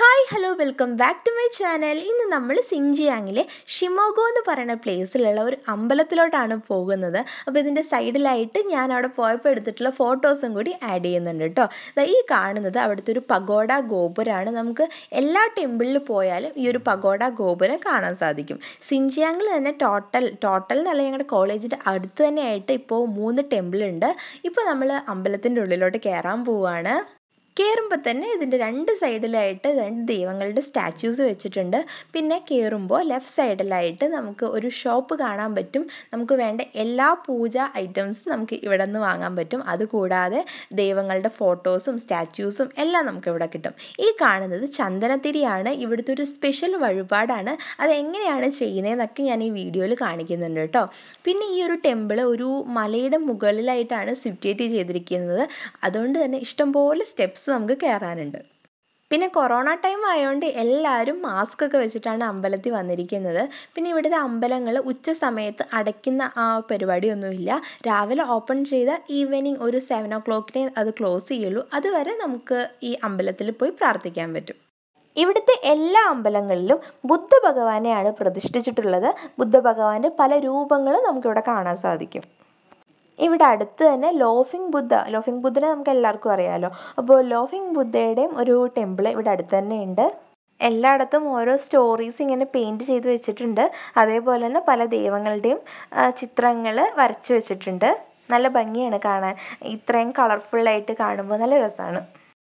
hi hello welcome back to my channel ഇന്ന് നമ്മൾ സിൻജിയാങ്ങിലെ ഷിമോഗോ എന്ന് പറയുന്ന പ്ലേസിലുള്ള ഒരു അമ്പലത്തിലോട്ടാണ് പോകുന്നത് അപ്പോൾ ഇതിൻ്റെ സൈഡിലായിട്ട് ഞാൻ അവിടെ പോയപ്പോൾ എടുത്തിട്ടുള്ള ഫോട്ടോസും കൂടി ആഡ് ചെയ്യുന്നുണ്ട് കേട്ടോ ദാ ഈ കാണുന്നത് അവിടുത്തെ ഒരു പഗോഡ ഗോപുരമാണ് നമുക്ക് എല്ലാ ടെമ്പിളിൽ പോയാലും ഈ ഒരു പഗോഡ ഗോപുരം കാണാൻ സാധിക്കും സിൻജിയാങ്ങിൽ തന്നെ ടോട്ടൽ ടോട്ടൽ എന്നല്ല ഞങ്ങളുടെ കോളേജിൻ്റെ അടുത്ത് തന്നെയായിട്ട് ഇപ്പോൾ മൂന്ന് ടെമ്പിളുണ്ട് ഇപ്പോൾ നമ്മൾ അമ്പലത്തിൻ്റെ ഉള്ളിലോട്ട് കയറാൻ പോവുകയാണ് കയറുമ്പോൾ തന്നെ ഇതിൻ്റെ രണ്ട് സൈഡിലായിട്ട് രണ്ട് ദൈവങ്ങളുടെ സ്റ്റാച്യൂസ് വെച്ചിട്ടുണ്ട് പിന്നെ കയറുമ്പോൾ ലെഫ്റ്റ് സൈഡിലായിട്ട് നമുക്ക് ഒരു ഷോപ്പ് കാണാൻ പറ്റും നമുക്ക് വേണ്ട എല്ലാ പൂജ ഐറ്റംസും നമുക്ക് ഇവിടെ നിന്ന് വാങ്ങാൻ പറ്റും അതുകൂടാതെ ദൈവങ്ങളുടെ ഫോട്ടോസും സ്റ്റാച്യൂസും എല്ലാം നമുക്ക് ഇവിടെ കിട്ടും ഈ കാണുന്നത് ചന്ദനത്തിരിയാണ് ഇവിടുത്തെ ഒരു സ്പെഷ്യൽ വഴിപാടാണ് അത് എങ്ങനെയാണ് ചെയ്യുന്നതെന്നൊക്കെ ഞാൻ ഈ വീഡിയോയിൽ കാണിക്കുന്നുണ്ട് കേട്ടോ പിന്നെ ഈ ഒരു ടെമ്പിൾ ഒരു മലയുടെ മുകളിലായിട്ടാണ് സിറ്റുവേറ്റ് ചെയ്തിരിക്കുന്നത് അതുകൊണ്ട് തന്നെ ഇഷ്ടംപോലെ സ്റ്റെപ്സ് നമുക്ക് കയറാനുണ്ട് പിന്നെ കൊറോണ ടൈം ആയതുകൊണ്ട് എല്ലാവരും മാസ്ക് ഒക്കെ വെച്ചിട്ടാണ് അമ്പലത്തിൽ വന്നിരിക്കുന്നത് പിന്നെ ഇവിടുത്തെ അമ്പലങ്ങൾ ഉച്ച സമയത്ത് അടയ്ക്കുന്ന ആ പരിപാടിയൊന്നുമില്ല രാവിലെ ഓപ്പൺ ചെയ്ത ഈവനിങ് ഒരു സെവൻ ഓ ക്ലോക്കിനെ അത് ക്ലോസ് ചെയ്യുള്ളൂ അതുവരെ നമുക്ക് ഈ അമ്പലത്തിൽ പോയി പ്രാർത്ഥിക്കാൻ പറ്റും ഇവിടുത്തെ എല്ലാ അമ്പലങ്ങളിലും ബുദ്ധ ഭഗവാനെയാണ് പ്രതിഷ്ഠിച്ചിട്ടുള്ളത് ബുദ്ധ ഭഗവാന്റെ പല രൂപങ്ങളും നമുക്കിവിടെ കാണാൻ സാധിക്കും ഇവിടെ അടുത്ത് തന്നെ ലോഫിംഗ് ബുദ്ധ ലോഫിംഗ് ബുദ്ധനെ നമുക്ക് എല്ലാവർക്കും അറിയാമല്ലോ അപ്പോൾ ലോഫിംഗ് ബുദ്ധയുടെയും ഒരു ടെമ്പിൾ ഇവിടെ അടുത്ത് തന്നെ ഉണ്ട് എല്ലായിടത്തും ഓരോ സ്റ്റോറീസ് ഇങ്ങനെ പെയിൻറ് ചെയ്ത് വെച്ചിട്ടുണ്ട് അതേപോലെ തന്നെ പല ദൈവങ്ങളുടെയും ചിത്രങ്ങൾ വരച്ച് വെച്ചിട്ടുണ്ട് നല്ല ഭംഗിയാണ് കാണാൻ ഇത്രയും കളർഫുള്ളായിട്ട് കാണുമ്പോൾ നല്ല രസമാണ്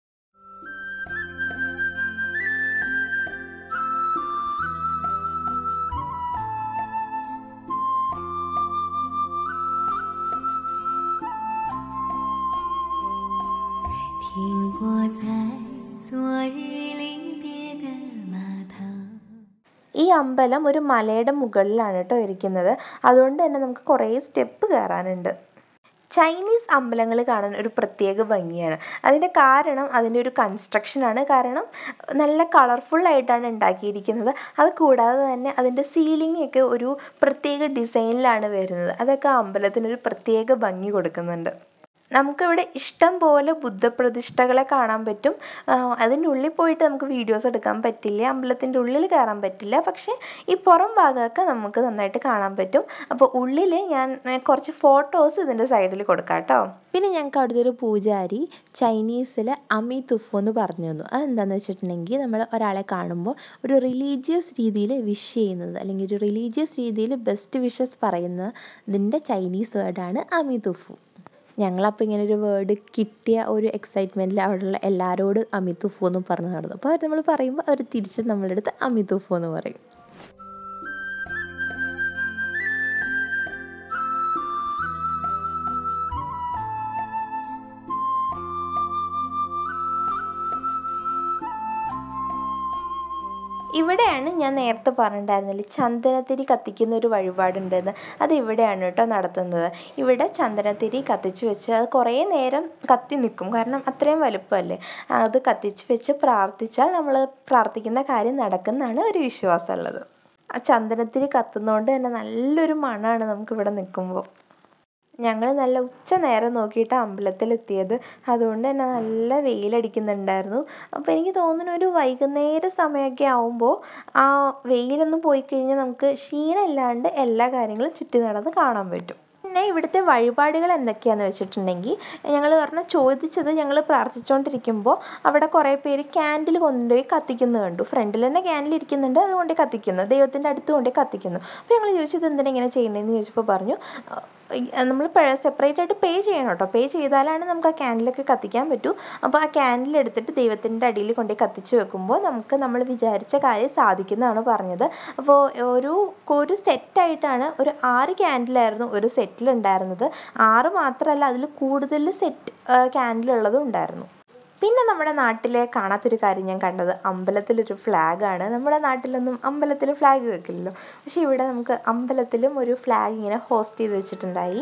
ഈ അമ്പലം ഒരു മലയുടെ മുകളിലാണ് കേട്ടോ ഇരിക്കുന്നത് അതുകൊണ്ട് തന്നെ നമുക്ക് കുറേ സ്റ്റെപ്പ് കയറാനുണ്ട് ചൈനീസ് അമ്പലങ്ങൾ കാണാൻ ഒരു പ്രത്യേക ഭംഗിയാണ് അതിൻ്റെ കാരണം അതിൻ്റെ ഒരു കൺസ്ട്രക്ഷനാണ് കാരണം നല്ല കളർഫുള്ളായിട്ടാണ് ഉണ്ടാക്കിയിരിക്കുന്നത് അത് കൂടാതെ തന്നെ അതിൻ്റെ സീലിംഗ് ഒക്കെ ഒരു പ്രത്യേക ഡിസൈനിലാണ് വരുന്നത് അതൊക്കെ അമ്പലത്തിനൊരു പ്രത്യേക ഭംഗി കൊടുക്കുന്നുണ്ട് നമുക്കിവിടെ ഇഷ്ടം പോലെ ബുദ്ധപ്രതിഷ്ഠകളെ കാണാൻ പറ്റും അതിൻ്റെ ഉള്ളിൽ പോയിട്ട് നമുക്ക് വീഡിയോസ് എടുക്കാൻ പറ്റില്ല അമ്പലത്തിൻ്റെ ഉള്ളിൽ കയറാൻ പറ്റില്ല പക്ഷേ ഈ പുറം ഭാഗമൊക്കെ നമുക്ക് നന്നായിട്ട് കാണാൻ പറ്റും അപ്പോൾ ഉള്ളിൽ ഞാൻ കുറച്ച് ഫോട്ടോസ് ഇതിൻ്റെ സൈഡിൽ കൊടുക്കാം കേട്ടോ പിന്നെ ഞങ്ങൾക്ക് അവിടുത്തെ ഒരു പൂജാരി ചൈനീസിൽ അമി തുഫു എന്ന് പറഞ്ഞു തന്നു അതെന്താണെന്ന് വെച്ചിട്ടുണ്ടെങ്കിൽ നമ്മൾ ഒരാളെ കാണുമ്പോൾ ഒരു റിലീജിയസ് രീതിയിൽ വിഷ് ചെയ്യുന്നത് അല്ലെങ്കിൽ ഒരു റിലീജിയസ് രീതിയിൽ ബെസ്റ്റ് വിഷസ് പറയുന്നതിൻ്റെ ചൈനീസ് വേർഡാണ് അമി തുഫു ഞങ്ങളപ്പോൾ ഇങ്ങനെ ഒരു വേർഡ് കിട്ടിയ ഒരു എക്സൈറ്റ്മെൻറ്റിൽ അവിടെയുള്ള എല്ലാവരോടും അമിതുഫു എന്ന് പറഞ്ഞു നടന്നു അപ്പോൾ അവർ നമ്മൾ പറയുമ്പോൾ അവർ തിരിച്ച് നമ്മളുടെ അടുത്ത് അമിതുഫു എന്ന് പറയും ഇവിടെയാണ് ഞാൻ നേരത്തെ പറഞ്ഞിട്ടുണ്ടായിരുന്നില്ല ചന്ദനത്തിരി കത്തിക്കുന്ന ഒരു വഴിപാടുണ്ടെന്ന് അത് ഇവിടെയാണ് കേട്ടോ നടത്തുന്നത് ഇവിടെ ചന്ദനത്തിരി കത്തിച്ച് വെച്ച് അത് കുറേ നേരം കത്തി നിൽക്കും കാരണം അത്രയും വലുപ്പമല്ലേ അത് കത്തിച്ച് വെച്ച് പ്രാർത്ഥിച്ചാൽ നമ്മൾ പ്രാർത്ഥിക്കുന്ന കാര്യം നടക്കുന്നതാണ് ഒരു വിശ്വാസമുള്ളത് ആ ചന്ദനത്തിരി കത്തുന്നതുകൊണ്ട് തന്നെ നല്ലൊരു മണമാണ് നമുക്കിവിടെ നിൽക്കുമ്പോൾ ഞങ്ങൾ നല്ല ഉച്ച നേരം നോക്കിയിട്ട് അമ്പലത്തിലെത്തിയത് അതുകൊണ്ട് തന്നെ നല്ല വെയിലടിക്കുന്നുണ്ടായിരുന്നു അപ്പോൾ എനിക്ക് തോന്നുന്നു ഒരു വൈകുന്നേര സമയമൊക്കെ ആവുമ്പോൾ ആ വെയിലൊന്നും പോയി കഴിഞ്ഞാൽ നമുക്ക് ക്ഷീണമില്ലാണ്ട് എല്ലാ കാര്യങ്ങളും ചുറ്റി നടന്ന് കാണാൻ പറ്റും പിന്നെ ഇവിടുത്തെ വഴിപാടുകൾ എന്തൊക്കെയാണെന്ന് വെച്ചിട്ടുണ്ടെങ്കിൽ ഞങ്ങൾ പറഞ്ഞാൽ ചോദിച്ചത് ഞങ്ങൾ പ്രാർത്ഥിച്ചുകൊണ്ടിരിക്കുമ്പോൾ അവിടെ കുറേ പേര് ക്യാൻഡിൽ കൊണ്ടുപോയി കത്തിക്കുന്നത് കണ്ടു ഫ്രണ്ടിൽ തന്നെ ക്യാൻഡിൽ ഇരിക്കുന്നുണ്ട് അത് കൊണ്ടുപോയി കത്തിക്കുന്നു ദൈവത്തിൻ്റെ അടുത്ത് കൊണ്ടുപോയി കത്തിക്കുന്നു അപ്പോൾ ഞങ്ങൾ ചോദിച്ചു ഇത് എന്തിനാ ഇങ്ങനെ ചെയ്യണമെന്ന് ചോദിച്ചപ്പോൾ പറഞ്ഞു നമ്മൾ സെപ്പറേറ്റ് ആയിട്ട് പേ ചെയ്യണം കേട്ടോ പേ ചെയ്താലാണ് നമുക്ക് ആ ക്യാൻഡിലൊക്കെ കത്തിക്കാൻ പറ്റൂ അപ്പോൾ ആ ക്യാൻഡിൽ എടുത്തിട്ട് ദൈവത്തിൻ്റെ അടിയിൽ കൊണ്ടുപോയി കത്തിച്ച് വെക്കുമ്പോൾ നമുക്ക് നമ്മൾ വിചാരിച്ച കാര്യം സാധിക്കുന്നതാണ് പറഞ്ഞത് അപ്പോൾ ഒരു ഒരു സെറ്റായിട്ടാണ് ഒരു ആറ് ക്യാൻഡിലായിരുന്നു ഒരു സെറ്റിലുണ്ടായിരുന്നത് ആറ് മാത്രമല്ല അതിൽ കൂടുതൽ സെറ്റ് ക്യാൻഡിലുള്ളതും ഉണ്ടായിരുന്നു പിന്നെ നമ്മുടെ നാട്ടിലെ കാണാത്തൊരു കാര്യം ഞാൻ കണ്ടത് അമ്പലത്തിലൊരു ഫ്ലാഗാണ് നമ്മുടെ നാട്ടിലൊന്നും അമ്പലത്തിൽ ഫ്ലാഗ് വെക്കില്ലല്ലോ പക്ഷെ ഇവിടെ നമുക്ക് അമ്പലത്തിലും ഒരു ഫ്ലാഗ് ഇങ്ങനെ ഹോസ്റ്റ് ചെയ്ത് വെച്ചിട്ടുണ്ടായി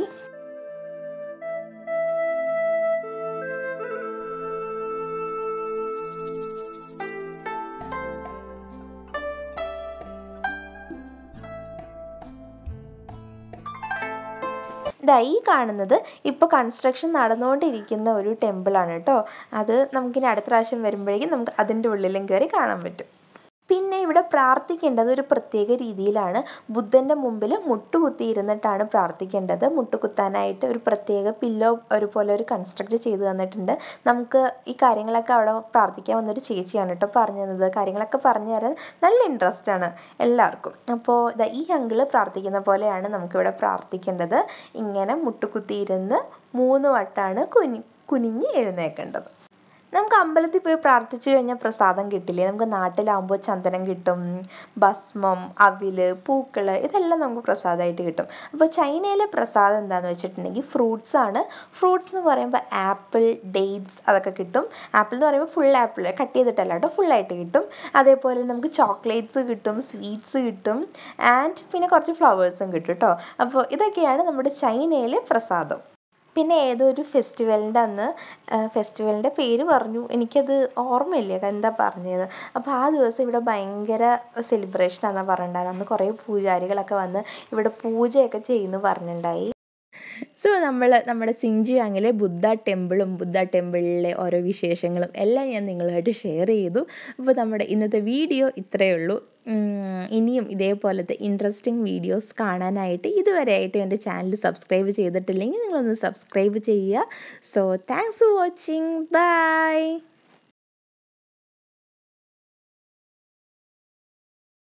ഇതാ ഈ കാണുന്നത് ഇപ്പോൾ കൺസ്ട്രക്ഷൻ നടന്നുകൊണ്ടിരിക്കുന്ന ഒരു ടെമ്പിളാണ് കേട്ടോ അത് നമുക്കിനി അടുത്ത പ്രാവശ്യം വരുമ്പോഴേക്കും നമുക്ക് അതിൻ്റെ ഉള്ളിലും കയറി കാണാൻ പറ്റും പിന്നെ ഇവിടെ പ്രാർത്ഥിക്കേണ്ടത് ഒരു പ്രത്യേക രീതിയിലാണ് ബുദ്ധൻ്റെ മുമ്പിൽ മുട്ടുകുത്തി ഇരുന്നിട്ടാണ് പ്രാർത്ഥിക്കേണ്ടത് മുട്ടുകുത്താനായിട്ട് ഒരു പ്രത്യേക പില്ലോ ഒരു പോലെ ഒരു കൺസ്ട്രക്ട് ചെയ്ത് തന്നിട്ടുണ്ട് നമുക്ക് ഈ കാര്യങ്ങളൊക്കെ അവിടെ പ്രാർത്ഥിക്കാൻ വന്നൊരു ചേച്ചിയാണ് കേട്ടോ പറഞ്ഞു തന്നത് കാര്യങ്ങളൊക്കെ പറഞ്ഞു തരാൻ നല്ല ഇൻട്രസ്റ്റ് ആണ് എല്ലാവർക്കും അപ്പോൾ ഇതാ ഈ അങ്കിള് പ്രാർത്ഥിക്കുന്ന പോലെയാണ് നമുക്കിവിടെ പ്രാർത്ഥിക്കേണ്ടത് ഇങ്ങനെ മുട്ടുകുത്തിയിരുന്ന് മൂന്ന് വട്ടാണ് കുനി കുനിഞ്ഞ് എഴുന്നേക്കേണ്ടത് നമുക്ക് അമ്പലത്തിൽ പോയി പ്രാർത്ഥിച്ചു കഴിഞ്ഞാൽ പ്രസാദം കിട്ടില്ലേ നമുക്ക് നാട്ടിലാകുമ്പോൾ ചന്ദനം കിട്ടും ഭസ്മം അവില് പൂക്കൾ ഇതെല്ലാം നമുക്ക് പ്രസാദമായിട്ട് കിട്ടും അപ്പോൾ ചൈനയിലെ പ്രസാദം എന്താണെന്ന് വെച്ചിട്ടുണ്ടെങ്കിൽ ഫ്രൂട്ട്സ് ആണ് ഫ്രൂട്ട്സ് എന്ന് പറയുമ്പോൾ ആപ്പിൾ ഡേറ്റ്സ് അതൊക്കെ കിട്ടും ആപ്പിൾ എന്ന് പറയുമ്പോൾ ഫുൾ ആപ്പിൾ കട്ട് ചെയ്തിട്ടല്ല കേട്ടോ ഫുള്ളായിട്ട് കിട്ടും അതേപോലെ നമുക്ക് ചോക്ലേറ്റ്സ് കിട്ടും സ്വീറ്റ്സ് കിട്ടും ആൻഡ് പിന്നെ കുറച്ച് ഫ്ലവേഴ്സും കിട്ടും കേട്ടോ അപ്പോൾ ഇതൊക്കെയാണ് നമ്മുടെ ചൈനയിലെ പ്രസാദം പിന്നെ ഏതോ ഒരു ഫെസ്റ്റിവലിൻ്റെ അന്ന് ഫെസ്റ്റിവലിൻ്റെ പേര് പറഞ്ഞു എനിക്കത് ഓർമ്മയില്ല എന്താ പറഞ്ഞത് അപ്പോൾ ആ ദിവസം ഇവിടെ ഭയങ്കര സെലിബ്രേഷനാണെന്നാണ് പറഞ്ഞിട്ടുണ്ടായിരുന്നു അന്ന് കുറേ പൂജാരികളൊക്കെ വന്ന് ഇവിടെ പൂജയൊക്കെ ചെയ്യുന്നു പറഞ്ഞിട്ടുണ്ടായി സോ നമ്മൾ നമ്മുടെ സിഞ്ചിയാങ്ങിലെ ബുദ്ധ ടെമ്പിളും ബുദ്ധ ടെമ്പിളിലെ ഓരോ വിശേഷങ്ങളും എല്ലാം ഞാൻ നിങ്ങളുമായിട്ട് ഷെയർ ചെയ്തു അപ്പോൾ നമ്മുടെ ഇന്നത്തെ വീഡിയോ ഇത്രയേ ഉള്ളൂ ഇനിയും ഇതേപോലത്തെ ഇൻട്രസ്റ്റിംഗ് വീഡിയോസ് കാണാനായിട്ട് ഇതുവരെയായിട്ട് എൻ്റെ ചാനൽ സബ്സ്ക്രൈബ് ചെയ്തിട്ടില്ലെങ്കിൽ നിങ്ങളൊന്ന് സബ്സ്ക്രൈബ് ചെയ്യുക so thanks for watching by